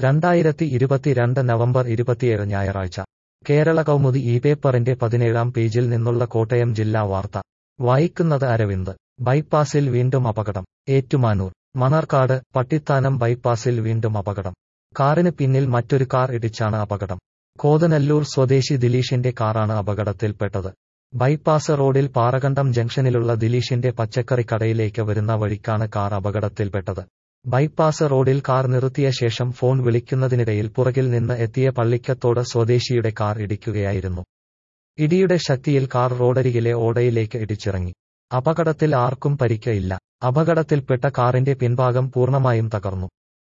രണ്ടായിരത്തി ഇരുപത്തിരണ്ട് നവംബർ ഇരുപത്തിയേഴ് ഞായറാഴ്ച കേരള കൗമുദി ഈ പേപ്പറിന്റെ പതിനേഴാം പേജിൽ നിന്നുള്ള കോട്ടയം ജില്ലാ വാർത്ത വായിക്കുന്നത് അരവിന്ദ് ബൈപ്പാസിൽ വീണ്ടും അപകടം ഏറ്റുമാനൂർ മണർക്കാട് പട്ടിത്താനം ബൈപ്പാസിൽ വീണ്ടും അപകടം കാറിന് പിന്നിൽ മറ്റൊരു കാർ ഇടിച്ചാണ് അപകടം കോതനല്ലൂർ സ്വദേശി ദിലീഷിന്റെ കാറാണ് അപകടത്തിൽപ്പെട്ടത് ബൈപ്പാസ് റോഡിൽ പാറകണ്ടം ജംഗ്ഷനിലുള്ള ദിലീഷിന്റെ പച്ചക്കറി കടയിലേക്ക് വരുന്ന വഴിക്കാണ് കാർ അപകടത്തിൽപ്പെട്ടത് ബൈപ്പാസ് റോഡിൽ കാർ നിർത്തിയ ശേഷം ഫോൺ വിളിക്കുന്നതിനിടയിൽ പുറകിൽ നിന്ന് എത്തിയ പള്ളിക്കത്തോട് സ്വദേശിയുടെ കാർ ഇടിക്കുകയായിരുന്നു ഇടിയുടെ ശക്തിയിൽ കാർ റോഡരികിലെ ഓടയിലേക്ക് ഇടിച്ചിറങ്ങി അപകടത്തിൽ ആർക്കും പരിക്ക് ഇല്ല അപകടത്തിൽപ്പെട്ട കാറിന്റെ പിൻഭാഗം പൂർണ്ണമായും തകർന്നു